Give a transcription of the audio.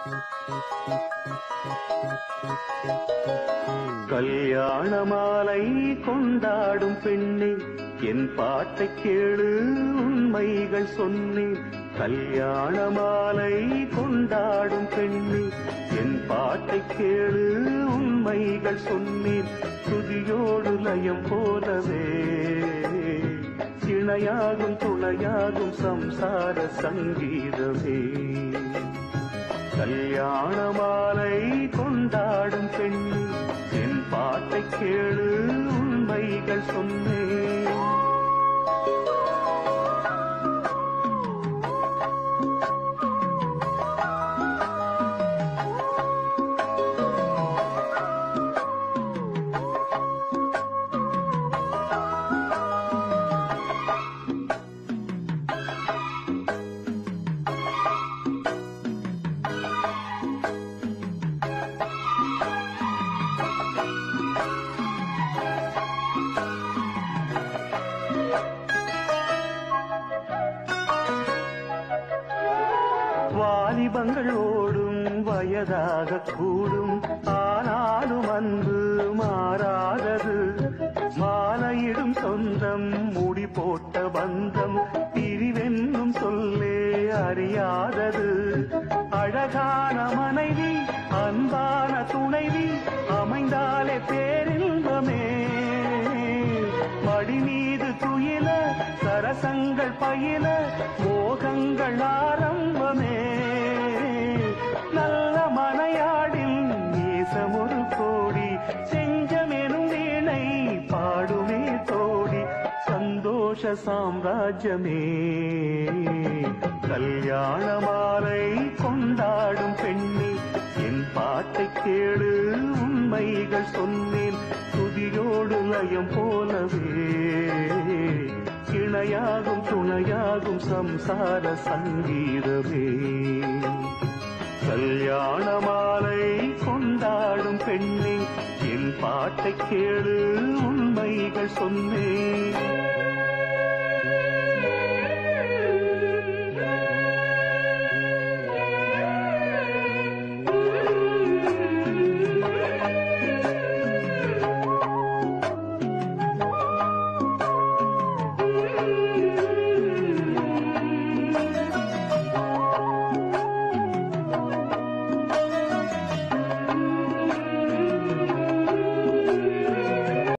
கல்யாண மாலை கொண்டாடும் பெண்ணே என் பாட்டை கேளு உண்மைகள் சொன்னேன் கல்யாண மாலை கொண்டாடும் பெண்ணே என் பாட்டை கேளு உண்மைகள் சொன்னேன் துதியோடு லயம் போலவே இணையாகும் துணையாகும் சம்சார சங்கீதமே கல்யாண மாலை கொண்டாடும் பெண்ணு என் பாட்டை கேளு உண்மைகள் சொன்னேன் வாலிபங்கள் ஓடும் வயதாக கூடும் ஆனாலும் அன்பு மாறாதது மாலையிடும் சொந்தம் முடி போட்ட பந்தம் பிரிவென்னும் சொல்லே அறியாதது அழகான மனைவி அன்பான துணைவி அமைந்தாலே பேரின்பமே மடி மீது துயில சரசங்கள் பயில மோகங்கள் ஆரம்பமே நல்ல மனையாடில் நேசமொரு கோடி செஞ்சமெனும் வீணை பாடுமே தோடி சந்தோஷ சாம்ராஜ்யமே கல்யாண மாலை கொண்டாடும் பெண்ணே என் பாட்டை கேளு உண்மைகள் சொன்னேன் துதியோடு லயம் போலவே இணையாகும் துணையாகும் சம்சார சங்கீதமே கல்யாண மாலை கொண்டாடும் பெண்ணே என் பாட்டை கேளு உண்மைகள் சொன்னேன்